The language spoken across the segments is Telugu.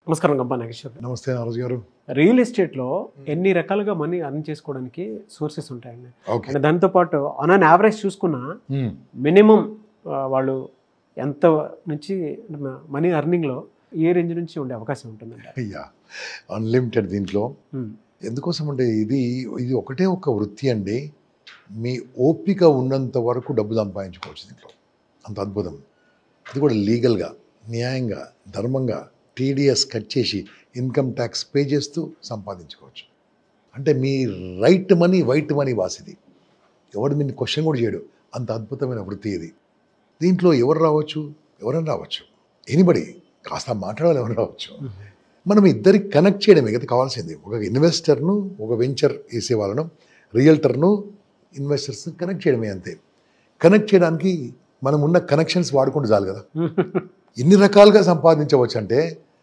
నమస్కారం గంపా నాగేశ్వర్ గారు. నమస్తే నారాజు గారు రియల్ ఎస్టేట్లో ఎన్ని రకాలుగా మనీ అర్న్ చేసుకోవడానికి సోర్సెస్ ఉంటాయండి ఓకే అంటే దాంతోపాటు ఆన్ అన్ యావరేజ్ చూసుకున్నా మ్మ్. మినిమం వాళ్ళు ఎంత నుంచి మనీ అర్నింగ్లో ఏ రేంజ్ నుంచి ఉండే అవకాశం ఉంటుందండి యా అన్లిమిటెడ్ దీంట్లో మ్మ్. ఎందుకోసం అంటే ఇది ఇది ఒకటే ఒక వృత్తి అండి మీ ఓపిక ఉన్నంత వరకు డబ్బు సంపాదించుకోవచ్చు దీంట్లో అంత అద్భుతం అది కూడా లీగల్గా న్యాయంగా ధర్మంగా టీడీఎస్ కట్ చేసి ఇన్కమ్ ట్యాక్స్ పే చేస్తూ సంపాదించుకోవచ్చు అంటే మీ రైట్ మనీ వైట్ మనీ వాసిది ఎవడు మీరు క్వశ్చన్ కూడా చేయడు అంత అద్భుతమైన వృత్తి ఇది దీంట్లో ఎవరు రావచ్చు ఎవరైనా రావచ్చు ఎనిబడి కాస్త మాట్లాడాలి ఎవరు రావచ్చు మనం ఇద్దరికి కనెక్ట్ చేయడమే కదా కావాల్సింది ఒక ఇన్వెస్టర్ను ఒక వెంచర్ వేసే వాళ్ళను రియల్టర్ను ఇన్వెస్టర్స్ కనెక్ట్ చేయడమే అంతే కనెక్ట్ చేయడానికి మనం ఉన్న కనెక్షన్స్ వాడుకుంటూ చాలు కదా ఎన్ని రకాలుగా సంపాదించవచ్చు అంటే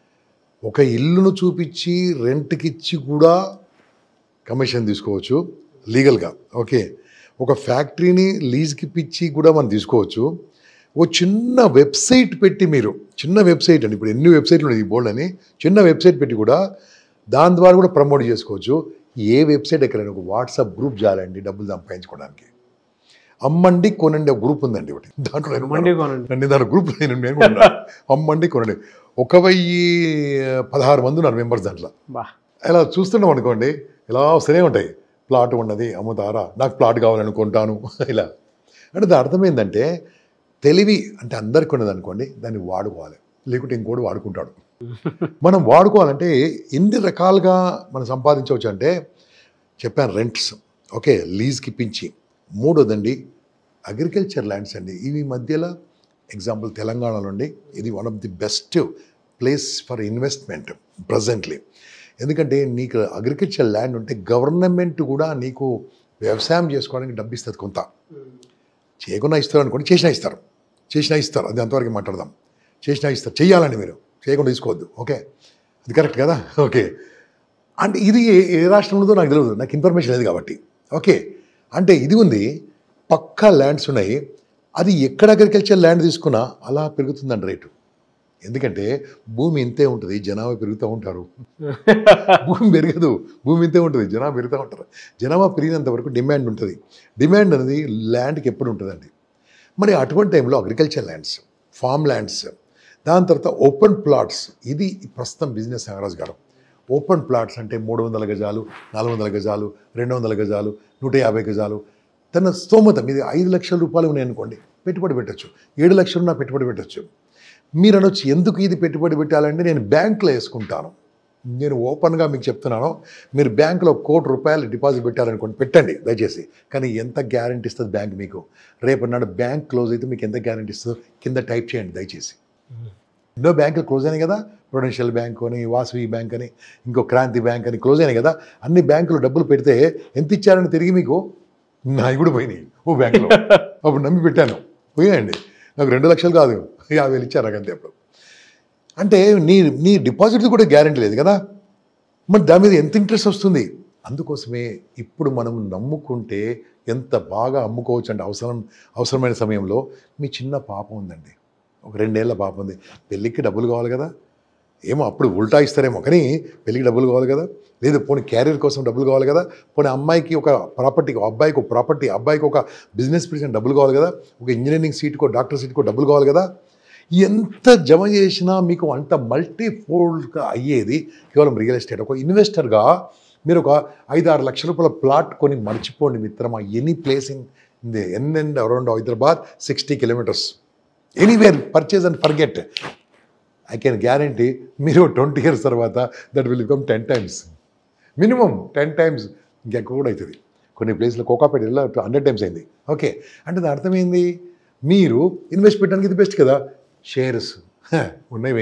ఒక ఇల్లును చూపించి రెంట్కి ఇచ్చి కూడా కమిషన్ తీసుకోవచ్చు లీగల్గా ఓకే ఒక ఫ్యాక్టరీని లీజ్కి పిచ్చి కూడా మనం తీసుకోవచ్చు ఓ చిన్న వెబ్సైట్ పెట్టి మీరు చిన్న వెబ్సైట్ అండి ఇప్పుడు ఎన్ని వెబ్సైట్లు ఉన్నాయి ఈ బోర్డు అని చిన్న వెబ్సైట్ పెట్టి కూడా దాని ద్వారా కూడా ప్రమోట్ చేసుకోవచ్చు ఏ వెబ్సైట్ ఎక్కడైనా ఒక వాట్సాప్ గ్రూప్ చాలండి డబ్బులు సంపాదించుకోవడానికి అమ్మండి కొనండి ఒక గ్రూప్ ఉందండి ఒకటి దాంట్లో నేను మండి కొనండి నేను దాని గ్రూప్ నేను నేను కూడా ఉన్నా. అమ్మండి కొనండి ఒక వెయ్యి పదహారు మంది ఉన్నారు మెంబర్స్ దాంట్లో బా ఇలా చూస్తున్నాం అనుకోండి ఇలా వస్తూనే ఉంటాయి ప్లాట్ ఉన్నది అమ్ముతారా నాకు ప్లాట్ కావాలనుకుంటాను ఇలా అంటే దాని అర్థం ఏంటంటే తెలివి అంటే అందరికి ఉన్నది అనుకోండి దాన్ని వాడుకోవాలి లేకుంటే ఇంకోటి వాడుకుంటాడు మనం వాడుకోవాలంటే ఎన్ని రకాలుగా మనం సంపాదించవచ్చు అంటే చెప్పాను రెంట్స్ ఓకే లీజ్కి ఇప్పించి మూడోదండి అగ్రికల్చర్ ల్యాండ్స్ అండి ఇవి మధ్యలో ఎగ్జాంపుల్ తెలంగాణలో అండి ఇది one of the best place for investment presently ఎందుకంటే నీకు అగ్రికల్చర్ ల్యాండ్ ఉంటే గవర్నమెంట్ కూడా నీకు వ్యవసాయం చేసుకోవడానికి డబ్బు ఇస్తుంది కొంత చేయకుండా ఇస్తారు అనుకోండి చేసినా ఇస్తారు చేసినా ఇస్తారు అది అంతవరకు మాట్లాడదాం చేసినా ఇస్తారు చేయాలండి మీరు చేయకుండా తీసుకోవద్దు ఓకే అది కరెక్ట్ కదా ఓకే అంటే ఇది ఏ- ఏ రాష్ట్రంలో ఉందో నాకు తెలియదు నాకు ఇన్ఫర్మేషన్ లేదు కాబట్టి ఓకే అంటే ఇది ఉంది పక్కా ల్యాండ్స్ ఉన్నాయి అది ఎక్కడ అగ్రికల్చర్ ల్యాండ్ తీసుకున్నా అలా పెరుగుతుందండి రేటు ఎందుకంటే భూమి ఇంతే ఉంటుంది జనాభా పెరుగుతూ ఉంటారు భూమి పెరగదు భూమి ఇంతే ఉంటుంది జనాభా పెరుగుతూ ఉంటారు జనాభా పెరిగినంత వరకు డిమాండ్ ఉంటుంది డిమాండ్ అనేది ల్యాండ్కి ఎప్పుడు ఉంటుందండి మరి అటువంటి టైంలో అగ్రికల్చర్ ల్యాండ్స్ ఫామ్ ల్యాండ్స్ దాని తర్వాత ఓపెన్ ప్లాట్స్ ఇది ప్రస్తుతం బిజినెస్ నాగరాజు గారు ఓపెన్ ప్లాట్స్ అంటే మూడు వందల గజాలు నాలుగు వందల గజాలు రెండు వందల గజాలు నూట యాభై గజాలు తన స్తోమత మీది ఐదు లక్షల రూపాయలు ఉన్నాయి అనుకోండి పెట్టుబడి పెట్టచ్చు ఏడు లక్షలు నా పెట్టుబడి పెట్టచ్చు మీరు అనొచ్చు ఎందుకు ఇది పెట్టుబడి పెట్టాలంటే నేను బ్యాంకులో వేసుకుంటాను నేను ఓపెన్గా మీకు చెప్తున్నాను మీరు బ్యాంకులో కోటి రూపాయలు డిపాజిట్ పెట్టారనుకోండి పెట్టండి దయచేసి కానీ ఎంత గ్యారంటీ ఇస్తుంది బ్యాంక్ మీకు రేపు నాడు బ్యాంక్ క్లోజ్ అయితే మీకు ఎంత గ్యారంటీ ఇస్తుందో కింద టైప్ చేయండి దయచేసి ఎన్నో బ్యాంకులు క్లోజ్ అయినాయి కదా ప్రొడెన్షియల్ బ్యాంక్ అని వాసవి బ్యాంక్ అని ఇంకో క్రాంతి బ్యాంక్ అని క్లోజ్ అయినాయి కదా అన్ని బ్యాంకులు డబ్బులు పెడితే ఎంత ఇచ్చారని తిరిగి మీకు నావి కూడా పోయినాయి ఓ బ్యాంకులో అప్పుడు నమ్మి పెట్టాను పోయాయండి నాకు రెండు లక్షలు కాదు యాభై వేలు ఇచ్చారు నాకు అంతే అప్పుడు అంటే నీ నీ డిపాజిట్ కూడా గ్యారంటీ లేదు కదా మరి దాని మీద ఎంత ఇంట్రెస్ట్ వస్తుంది అందుకోసమే ఇప్పుడు మనం నమ్ముకుంటే ఎంత బాగా అమ్ముకోవచ్చు అంటే అవసరం అవసరమైన సమయంలో మీ చిన్న పాప ఉందండి ఒక రెండేళ్ల పాప ఉంది పెళ్ళికి డబ్బులు కావాలి కదా ఏమో అప్పుడు ఉల్టా ఇస్తారేమో కానీ పెళ్ళికి డబ్బులు కావాలి కదా లేదు పోనీ క్యారియర్ కోసం డబ్బులు కావాలి కదా పోనీ అమ్మాయికి ఒక ప్రాపర్టీ అబ్బాయికి ఒక ప్రాపర్టీ అబ్బాయికి ఒక బిజినెస్ పర్సన్ డబ్బులు కావాలి కదా ఒక ఇంజనీరింగ్ సీట్కో డాక్టర్ సీట్కో డబ్బులు కావాలి కదా ఎంత జమ చేసినా మీకు అంత మల్టీ ఫోల్డ్గా అయ్యేది కేవలం రియల్ ఎస్టేట్ ఒక ఇన్వెస్టర్గా మీరు ఒక ఐదు ఆరు లక్షల రూపాయల ప్లాట్ కొని మర్చిపోండి మిత్రమా any place in the in and around Hyderabad sixty kilometres anywhere purchase and forget I can guarantee మీరు ట్వంటీ ఇయర్స్ తర్వాత that will become ten times minimum ten times ఇంకెక్కువ కూడా అవుతుంది కొన్ని ప్లేస్లో కోకాపేట వెళ్ళా హండ్రెడ్ టైమ్స్ అయింది ఓకే అంటే దాని అర్థమైంది మీరు ఇన్వెస్ట్ పెట్టడానికి ఇది బెస్ట్ కదా షేర్స్ ఉన్నాయి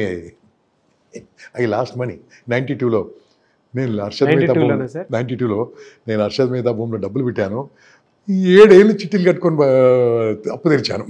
అవి లాస్ట్ మనీ నైంటీ టూలో నేను హర్షద్ 92 మేతా లోనా సార్? నైంటీ టూలో నేను హర్షద్ మేతా భూమిలో డబ్బులు పెట్టాను ఏడేళ్ళు చిట్టీలు కట్టుకొని బా- అప్పు తెరిచాను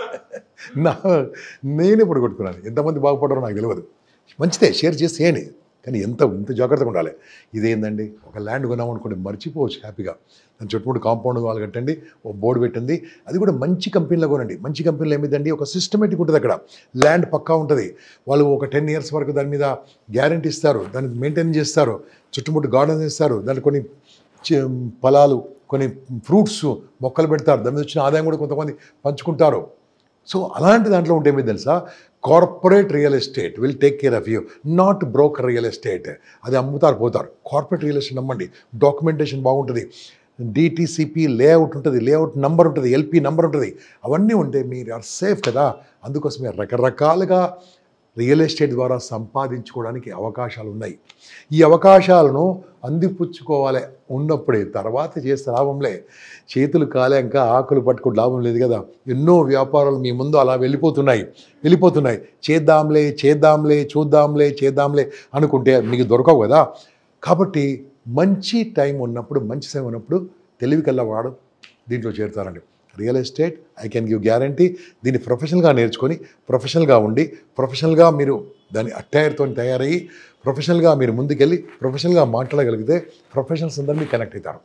నా నేను ఇప్పుడు కొట్టుకున్నాను ఎంతమంది బాగుపడారో నాకు తెలియదు మంచిదే షేర్ చేసి చేయండి కానీ ఎంత ఇంత జాగ్రత్తగా ఉండాలి ఇదేందండి ఒక ల్యాండ్ కొన్నాం అనుకోండి మర్చిపోవచ్చు హ్యాపీగా దాని చుట్టుముట్టు కాంపౌండ్ వాళ్ళు కట్టండి ఒక బోర్డు పెట్టండి అది కూడా మంచి కంపెనీలో కొనండి మంచి కంపెనీలో ఏమిటండి ఒక సిస్టమేటిక్ ఉంటుంది అక్కడ ల్యాండ్ పక్కా ఉంటుంది వాళ్ళు ఒక టెన్ ఇయర్స్ వరకు దాని మీద గ్యారంటీ ఇస్తారు దాన్ని మెయింటైన్ చేస్తారు చుట్టుముట్టు గార్డెన్ ఇస్తారు దాంట్లో కొన్ని చి- ఫలాలు కొన్ని ఫ్రూట్స్ మొక్కలు పెడతారు దాని మీద వచ్చిన ఆదాయం కూడా కొంతమంది పంచుకుంటారు సో అలాంటి దాంట్లో ఉంటే ఏమి తెలుసా corporate real estate will take care of you not broker real estate అది అమ్ముతారు పోతారు కార్పొరేట్ రియల్ ఎస్టేట్ నమ్మండి డాక్యుమెంటేషన్ బాగుంటుంది డిటీసీపీ లేఅవుట్ ఉంటుంది లేఅవుట్ నంబర్ ఉంటుంది ఎల్పి నంబర్ ఉంటుంది అవన్నీ ఉంటే మీరు ఆర్ సేఫ్ కదా అందుకోసమే రకరకాలుగా రియల్ ఎస్టేట్ ద్వారా సంపాదించుకోవడానికి అవకాశాలు ఉన్నాయి ఈ అవకాశాలను అందిపుచ్చుకోవాలి ఉన్నప్పుడే తర్వాత చేస్తే లాభంలే చేతులు కాలేక ఆకులు పట్టుకుని లాభం లేదు కదా ఎన్నో వ్యాపారాలు మీ ముందు అలా వెళ్ళిపోతున్నాయి వెళ్ళిపోతున్నాయి చేద్దాంలే చేద్దాంలే చూద్దాంలే చేద్దాంలే అనుకుంటే మీకు దొరకవు కదా కాబట్టి మంచి టైం ఉన్నప్పుడు మంచి సమయం ఉన్నప్పుడు తెలివి వాడు దీంట్లో చేరుతారండి real estate I can give guarantee దీన్ని ప్రొఫెషనల్గా నేర్చుకొని ప్రొఫెషనల్గా ఉండి ప్రొఫెషనల్గా మీరు దాని అట్టైర్తో తయారయ్యి ప్రొఫెషనల్గా మీరు ముందుకెళ్ళి ప్రొఫెషనల్గా మాట్లాడగలిగితే ప్రొఫెషనల్స్ అందరూ మీకు కనెక్ట్ అవుతారు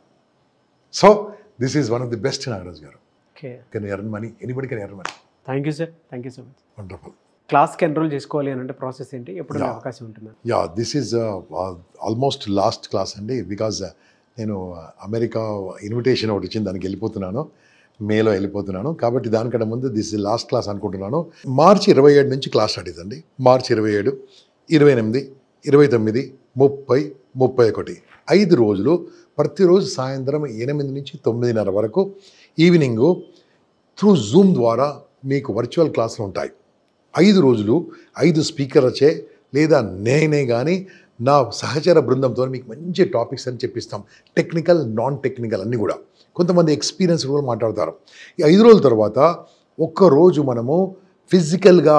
so this is one of the best Nagaraj గారు okay can earn money anybody can earn money thank you sir thank you so much wonderful క్లాస్కి ఎన్రోల్ చేసుకోవాలి అని అంటే ప్రాసెస్ ఏంటి ఎప్పుడు Yeah. అవకాశం ఉంటుందా yeah this is almost last class అండి బికాజ్ నేను అమెరికా ఇన్విటేషన్ ఒకటి ఇచ్చింది దానికి వెళ్ళిపోతున్నాను మేలో వెళ్ళిపోతున్నాను కాబట్టి దానికంటే ముందు దిస్ ఇస్ లాస్ట్ క్లాస్ అనుకుంటున్నాను మార్చి ఇరవై ఏడు నుంచి క్లాస్ స్టార్ట్ అవుతుంది మార్చి ఇరవై ఏడు ఇరవై ఎనిమిది ఇరవై తొమ్మిది ముప్పై ముప్పై ఒకటి ఐదు రోజులు ప్రతిరోజు సాయంత్రం ఎనిమిది నుంచి తొమ్మిదిన్నర వరకు ఈవినింగు త్రూ జూమ్ ద్వారా మీకు వర్చువల్ క్లాసులు ఉంటాయి ఐదు రోజులు ఐదు స్పీకర్లచే లేదా నేనే కానీ నా సహచర బృందంతో మీకు మంచి టాపిక్స్ అని చెప్పిస్తాం టెక్నికల్ నాన్ టెక్నికల్ అన్నీ కూడా కొంతమంది ఎక్స్పీరియన్స్ కూడా మాట్లాడతారు ఈ ఐదు రోజుల తర్వాత ఒక్క రోజు మనము ఫిజికల్గా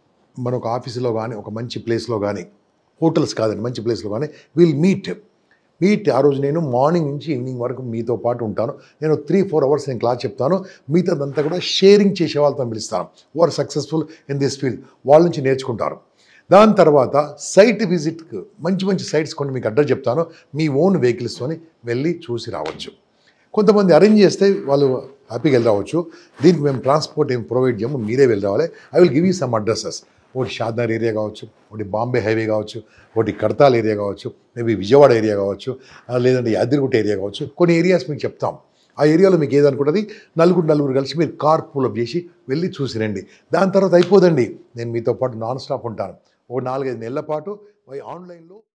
మన ఒక ఆఫీసులో కానీ ఒక మంచి ప్లేస్లో కానీ హోటల్స్ కాదండి మంచి ప్లేస్లో కానీ విల్ మీట్ మీట్ ఆ రోజు నేను మార్నింగ్ నుంచి ఈవినింగ్ వరకు మీతో పాటు ఉంటాను నేను త్రీ ఫోర్ అవర్స్ నేను క్లాస్ చెప్తాను మిగతాదంతా కూడా షేరింగ్ చేసే వాళ్ళతో పిలుస్తాను are successful in this field వాళ్ళ నుంచి నేర్చుకుంటారు దాని తర్వాత సైట్ విజిట్కి మంచి మంచి సైట్స్ కొన్ని మీకు అడ్రస్ చెప్తాను మీ ఓన్ వెహికల్స్తోని వెళ్ళి చూసి రావచ్చు కొంతమంది అరేంజ్ చేస్తే వాళ్ళు హ్యాపీగా వెళ్ళి రావచ్చు దీనికి మేము ట్రాన్స్పోర్ట్ ఏం ప్రొవైడ్ చేయము మీరే వెళ్ళి రావాలి I will give you some addresses ఒకటి షాద్నగర్ ఏరియా కావచ్చు ఒకటి బాంబే హైవే కావచ్చు ఒకటి కడతాల్ ఏరియా కావచ్చు మేబీ విజయవాడ ఏరియా కావచ్చు ఆ, లేదంటే యాదగిరిగుట్ట ఏరియా కావచ్చు కొన్ని ఏరియాస్ మీకు చెప్తాం ఆ ఏరియాలో మీకు ఏదనుకుంటుంది నలుగురు నలుగురు కలిసి మీరు కార్ పుల్అప్ చేసి వెళ్ళి చూసి రండి దాని తర్వాత అయిపోదండి నేను మీతో పాటు నాన్ స్టాప్ ఉంటాను ఓ నాలుగైదు నెలల పాటు ఆన్లైన్లో